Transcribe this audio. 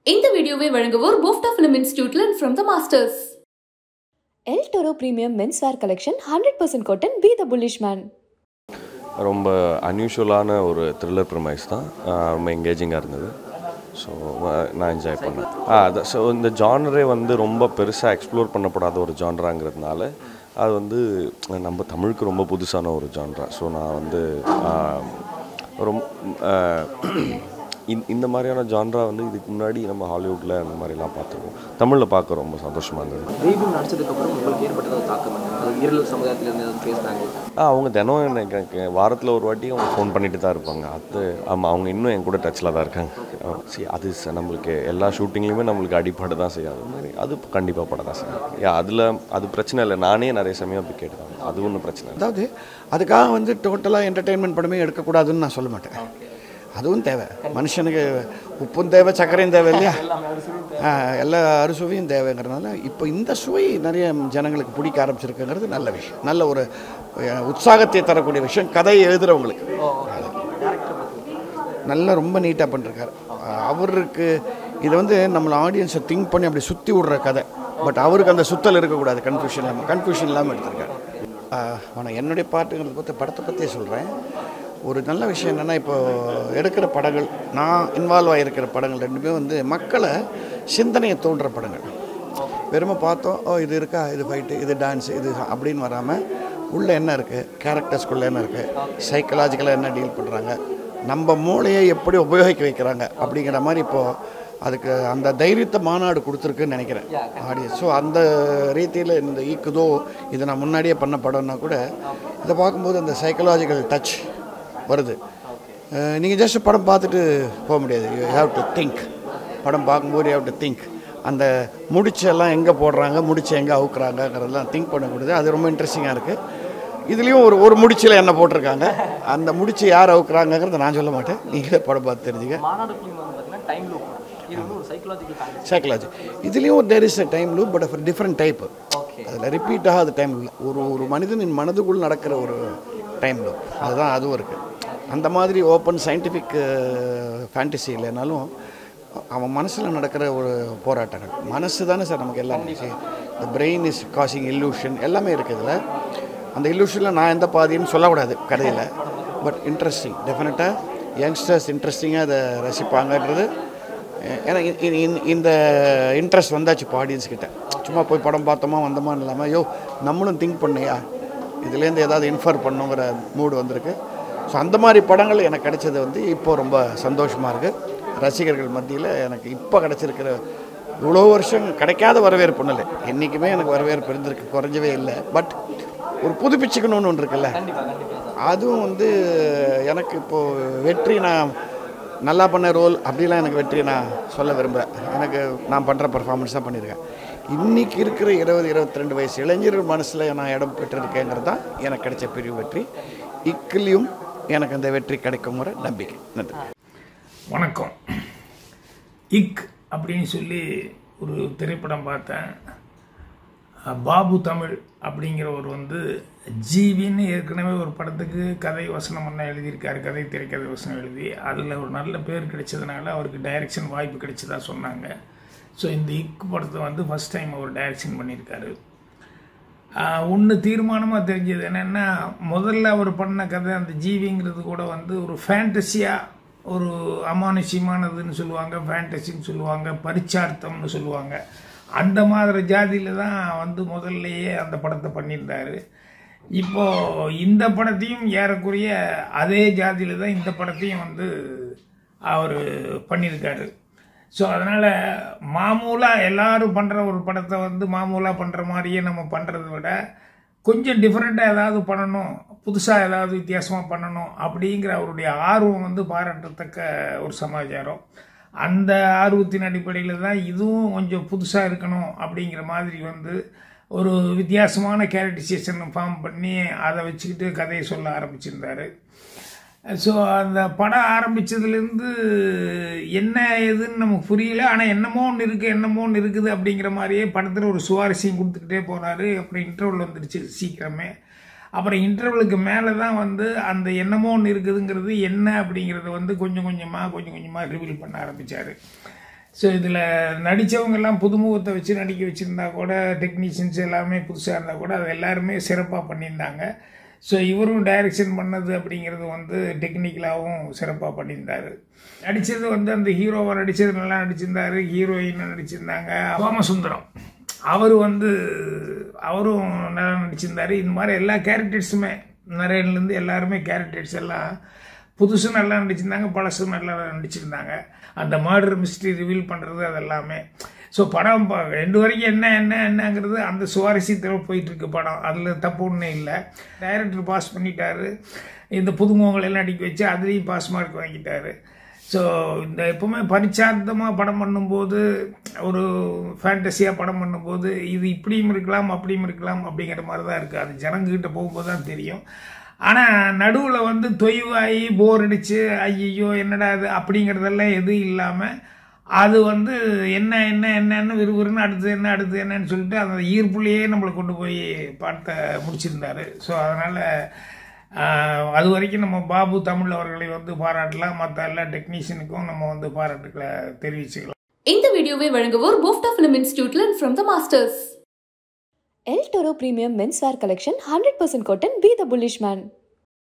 இந்த வீடியோவை வழங்குவோர் BOFTA film institute learn from the masters El Toro premium menswear collection hundred percent cotton be the bullish man ரொம்ப அன்யூஷுவலான ஒரு த்ரில்லர் ப்ரமைஸ் தான் ஆஹ் ரொம்ப எங்கேஜிங்காக இருந்தது ஸோ நான் என்ஜாய் பண்ணேன் ஆ அது ஸோ இந்த ஜானரே வந்து ரொம்ப பெருசாக எக்ஸ்ப்ளோர் பண்ணப்படாத ஒரு ஜான்ராங்கிறதுனால அது வந்து நம்ம தமிழுக்கு ரொம்ப புதுசான ஒரு ஜான்ரா ஸோ நான் வந்து ஆஹ், ரொம்ப ஆஹ், இந்த- இந்த மாதிரியான ஜான்ரா வந்து இதுக்கு முன்னாடி நம்ம ஹாலிவுட்டில் அந்த மாதிரிலாம் பார்த்துருக்கோம் தமிழில் பார்க்க ரொம்ப சந்தோஷமாக இருந்தது தெய்வம் நடிச்சதுக்கப்புறம் உங்களுக்கு ஏற்பட்டது ஒரு தாக்கம் என்ன? அது இருளர் சமுதாயத்துல இருந்து எதாவது பேசுனாங்க ஆ அவங்க தினம் எனக்கு வாரத்தில் ஒரு வாட்டி அவங்க ஃபோன் பண்ணிட்டு தான் இருப்பாங்க அது ஆமாம் அவங்க இன்னும் என் கூட டச்சில் தான் இருக்காங்க சரி அது ச- நம்மளுக்கு எல்லா ஷூட்டிங்லேயுமே நம்மளுக்கு அடிப்படை தான் செய்யும் அது மாதிரி அது கண்டிப்பாக பட தான் செய்யும் யா அதில் அது பிரச்சனை இல்லை நானே நிறைய சமயம் அப்படி கேட்டுதான் அது ஒன்றும் பிரச்சனை இல்லை அதாவது அதுக்காக வந்து டோட்டலாக என்டர்டெயின்மெண்ட் படமே எடுக்கக்கூடாதுன்னு நான் சொல்ல மாட்டேன் அதுவும் தேவை மனுஷனுக்கு உப்பும் தேவை சர்க்கரையும் தேவை இல்லையா ஆ, எல்லா அறுசுவையும் தேவைங்கிறதுனால இப்போ இந்த சுவை நிறைய ஜனங்களுக்கு பிடிக்க ஆரம்பிச்சிருக்குங்கிறது நல்ல விஷயம் நல்ல ஒரு அஹ், உற்சாகத்தை தரக்கூடிய விஷயம் கதையை எழுதுகிறவங்களுக்கு நல்லா ரொம்ப நீட்டாக பண்ணிருக்காரு அவருக்கு இது வந்து நம்மளை ஆடியன்ஸை திங்க் பண்ணி அப்படி சுற்றி விடுற கதை பட் அவருக்கு அந்த சுத்தல் இருக்கக்கூடாது கன்ஃபியூஷன் இல்லாமல் கன்ஃபியூஷன் இல்லாமல் எடுத்திருக்காரு ஆனால் என்னுடைய பாட்டுங்கிறத பற்றி படத்தை பற்றியே சொல்கிறேன் ஒரு நல்ல விஷயம் என்னென்னா இப்போ எடுக்கிற படங்கள் நான் இன்வால்வ் ஆகிருக்கிற படங்கள் ரெண்டுமே வந்து மக்களை சிந்தனையை தோன்ற படங்கள் வெறுமை பார்த்தோம் ஓ இது இருக்கா இது ஃபைட்டு இது டான்ஸ் இது அப்படின்னு வராமல் உள்ளே என்ன இருக்குது கேரக்டர்ஸ்குள்ளே என்ன இருக்குது சைக்கலாஜிக்கலாக என்ன டீல் பண்ணுறாங்க நம்ம மூளையை எப்படி உபயோகிக்க வைக்கிறாங்க அப்படிங்கிற மாதிரி இப்போது அதுக்கு அந்த தைரியத்தை மாநாடு கொடுத்துருக்குன்னு நினைக்கிறேன் ஆடியன்ஸ் ஸோ அந்த ரீதியில் இந்த ஈக்குதோ இதை நான் முன்னாடியே பண்ண படம்னா கூட இதை பார்க்கும்போது அந்த சைக்கலாஜிக்கல் டச் வருது நீங்கள் ஜஸ்ட் படம் பார்த்துட்டு போக முடியாது யூ ஹேவ் டு திங்க் படம் பார்க்கும்போது யூ ஹேவ் டு திங்க் அந்த முடிச்செல்லாம் எங்கே போடுறாங்க முடிச்சு எங்கே அவுக்குறாங்கங்கிறதெல்லாம் திங்க் பண்ணக்கூடியது அது ரொம்ப இன்ட்ரெஸ்டிங்காக இருக்குது இதுலேயும் ஒரு ஒரு முடிச்சில் என்ன போட்டிருக்காங்க அந்த முடிச்சு யார் அவுக்குறாங்கங்கிறத நான் சொல்ல மாட்டேன் நீங்களே படம் பார்த்து தெரிஞ்சுங்க மாநாடு ஃபிலிம் வந்து பார்த்தீங்கன்னா டைம் லூப் இது வந்து ஒரு சைக்கலாஜிக்கல் ஃபேண்டசி சைக்கலாஜி இதுலேயும் there is a time loop but of different type okay அதில் ரிப்பீட் ஆகாத டைம் இல்லை ஒரு ஒரு மனிதனின் மனதுக்குள் நடக்கிற ஒரு டைம் லூப் அதுதான் அதுவும் இருக்குது அந்த மாதிரி ஓப்பன் சயின்டிஃபிக் ஃபேண்டசி இல்லைனாலும் அவன் மனசில் நடக்கிற ஒரு போராட்டங்கள் மனசு தானே சார் நமக்கு எல்லாமே இந்த பிரெயின் இஸ் காசிங் illusion எல்லாமே இருக்குது இதில் அந்த இல்லூஷனில் நான் எந்த பாதின்னு சொல்லக்கூடாது கதையில் பட் இன்ட்ரெஸ்டிங் டெஃபினட்டாக யங்ஸ்டர்ஸ் இன்ட்ரெஸ்டிங்காக அதை ரசிப்பாங்கன்றது ஏன்னா இ- இ- இந்த- இந்த இன்ட்ரெஸ்ட் வந்தாச்சு இப்போ ஆடியன்ஸ் கிட்ட சும்மா போய் படம் பார்த்தோமா வந்தோமா இல்லாமல் யோ நம்மளும் திங்க் பண்ணியா இதுலேருந்து ஏதாவது இன்ஃபர் பண்ணுங்கிற மூடு வந்திருக்கு ஸோ அந்த மாதிரி படங்கள் எனக்கு கிடைச்சது வந்து இப்போ ரொம்ப சந்தோஷமாக இருக்குது ரசிகர்கள் மத்தியில் எனக்கு இப்போ கிடைச்சிருக்கிற இவ்வளோ வருஷம் கிடைக்காத வரவேற்பு ஒன்றும் இல்லை என்றைக்குமே எனக்கு வரவேற்பு இருந்திருக்கு குறைஞ்சவே இல்லை பட் ஒரு புதுப்பிச்சுக்கணும்னு ஒன்று இருக்குல்ல அதுவும் வந்து எனக்கு இப்போது வெற்றி நான் நல்லா பண்ண ரோல் அப்படிலாம் எனக்கு வெற்றி நான் சொல்ல விரும்புகிறேன் எனக்கு நான் பண்ணுற பர்ஃபார்மன்ஸ் தான் பண்ணியிருக்கேன் இன்றைக்கி இருக்கிற இருபது இருபத்தி ரெண்டு வயசு இளைஞர்கள் மனசில் நான் இடம் பெற்றிருக்கேங்கிறது தான் எனக்கு கிடைச்ச பெரிய வெற்றி இக்கிலையும் எனக்கு அந்த வெற்றி கிடைக்குங்கிற நம்பிக்கை நன்றி வணக்கம் இக் அப்படின்னு சொல்லி ஒரு திரைப்படம் பார்த்தேன் அஹ் பாபு தமிழ் அப்படிங்கிறவர் வந்து ஜீவின்னு ஏற்கனவே ஒரு படத்துக்கு கதை வசனம் ஒன்று எழுதியிருக்காரு கதை திரைக்கதை வசனம் எழுதி அதில் ஒரு நல்ல பேர் கிடைச்சதுனால அவருக்கு டைரக்ஷன் வாய்ப்பு கிடைச்சதா சொன்னாங்க ஸோ இந்த இக் படத்தை வந்து ஃபஸ்ட் டைம் அவர் டைரக்ஷன் பண்ணியிருக்காரு ஒன்று தீர்மானமாக தெரிஞ்சது என்னென்னா முதல்ல அவர் பண்ண கதை அந்த ஜீவிங்கிறது கூட வந்து ஒரு ஃபேண்டசியாக ஒரு அமானுஷ்யமானதுன்னு சொல்லுவாங்க ஃபேண்டசின்னு சொல்லுவாங்க பரிச்சார்த்தம்னு சொல்லுவாங்க அந்த மாதிரி ஜாதியில் தான் வந்து முதல்லையே அந்த படத்தை பண்ணியிருந்தாரு இப்போ இந்த படத்தையும் ஏறக்குறைய அதே ஜாதியில் தான் இந்த படத்தையும் வந்து அவர் பண்ணியிருக்காரு ஸோ அதனால் மாமூலாக எல்லாரும் பண்ணுற ஒரு படத்தை வந்து மாமூலாக பண்ணுற மாதிரியே நம்ம பண்ணுறத விட கொஞ்சம் டிஃப்ரெண்ட்டாக ஏதாவது பண்ணணும் புதுசாக ஏதாவது வித்தியாசமாக பண்ணணும் அப்படிங்கிற அவருடைய ஆர்வம் வந்து பாராட்டத்தக்க ஒரு சமாச்சாரம் அந்த ஆர்வத்தின் அடிப்படையில் தான் இதுவும் கொஞ்சம் புதுசாக இருக்கணும் அப்படிங்கிற மாதிரி வந்து ஒரு வித்தியாசமான கேரக்டரைசேஷன் ஃபார்ம் பண்ணி அதை வச்சுக்கிட்டு கதையை சொல்ல ஆரம்பிச்சிருந்தாரு ஸோ அந்த படம் ஆரம்பிச்சதுலேருந்து என்ன ஏதுன்னு நமக்கு புரியல ஆனால் என்னமோ ஒன்று இருக்குது என்னமோ ஒன்று இருக்குது அப்படிங்கிற மாதிரியே படத்தில் ஒரு சுவாரஸ்யம் கொடுத்துக்கிட்டே போனார் அப்புறம் இன்டர்வல் வந்துடுச்சு சீக்கிரமே அப்புறம் இன்டர்வலுக்கு மேலே தான் வந்து அந்த என்னமோ ஒன்று இருக்குதுங்கிறது என்ன அப்படிங்கிறத வந்து கொஞ்சம் கொஞ்சமாக கொஞ்சம் கொஞ்சமாக ரிவீல் பண்ண ஆரம்பித்தார் ஸோ இதில் நடித்தவங்கெல்லாம் புதுமுகத்தை வச்சு நடிக்க வச்சுருந்தா கூட டெக்னீஷியன்ஸ் எல்லாமே புதுசாக இருந்தால் கூட அது எல்லாருமே சிறப்பாக பண்ணியிருந்தாங்க ஸோ இவரும் டைரக்ஷன் பண்ணது அப்படிங்கிறது வந்து டெக்னிக்கலாகவும் சிறப்பாக பண்ணியிருந்தார் நடித்தது வந்து அந்த ஹீரோவை நடித்தது நல்லா நடிச்சிருந்தாரு ஹீரோயின் நடிச்சிருந்தாங்க சோமசுந்தரம் அவர் வந்து அவரும் நல்லா நடிச்சிருந்தாரு இந்த மாதிரி எல்லா கேரக்டர்ஸுமே நரேன்லேருந்து எல்லாருமே கேரக்டர்ஸ் எல்லாம் புதுசும் நல்லா நடிச்சிருந்தாங்க பழசும் நல்லா நடிச்சிருந்தாங்க அந்த மர்டர் மிஸ்ட்ரி ரிவீல் பண்ணுறது அது எல்லாமே ஸோ படம் ப- ரெண்டு வரைக்கும் என்ன என்ன என்னங்கிறது அந்த சுவாரஸ்யத்தில் போயிட்டு இருக்கு படம் அதில் தப்பு ஒன்றும் இல்லை டைரக்டர் பாஸ் பண்ணிட்டாரு இந்த புதுமுகங்கள் எல்லாம் நடிக்க வச்சு அதுலேயும் பாஸ் மார்க் வாங்கிட்டாரு ஸோ இந்த எப்பவுமே பரிச்சார்த்தமாக படம் பண்ணும்போது ஒரு ஃபேண்டஸியாக படம் பண்ணும்போது இது இப்படியும் இருக்கலாம் அப்படியும் இருக்கலாம் அப்படிங்கிற மாதிரி தான் இருக்குது அது ஜனங்ககிட்ட போகும்போது தான் தெரியும் ஆனால் நடுவில் வந்து தொய்வாகி போர் அடிச்சு ஐயோ என்னடா இது அப்படிங்கிறதெல்லாம் எதுவும் இல்லாமல் அது வந்து என்ன என்ன என்னன்னு விறுவிறுன்னு அடுத்து என்ன அடுத்து என்னன்னு சொல்லிட்டு அந்த ஈர்ப்புலேயே நம்மளை கொண்டு போய் பாட்டை முடிச்சிருந்தாரு ஸோ அதனால் அது வரைக்கும் நம்ம பாபு தமிழ் அவர்களை வந்து பாராட்டலாம் மற்ற எல்லா டெக்னீஷியனுக்கும் நம்ம வந்து பாராட்டுக்களை தெரிவிச்சுக்கலாம் இந்த வீடியோவை வழங்குவோர் BOFTA film institute learn from the masters El Toro Premium Menswear Collection 100% cotton Be the Bullish Man.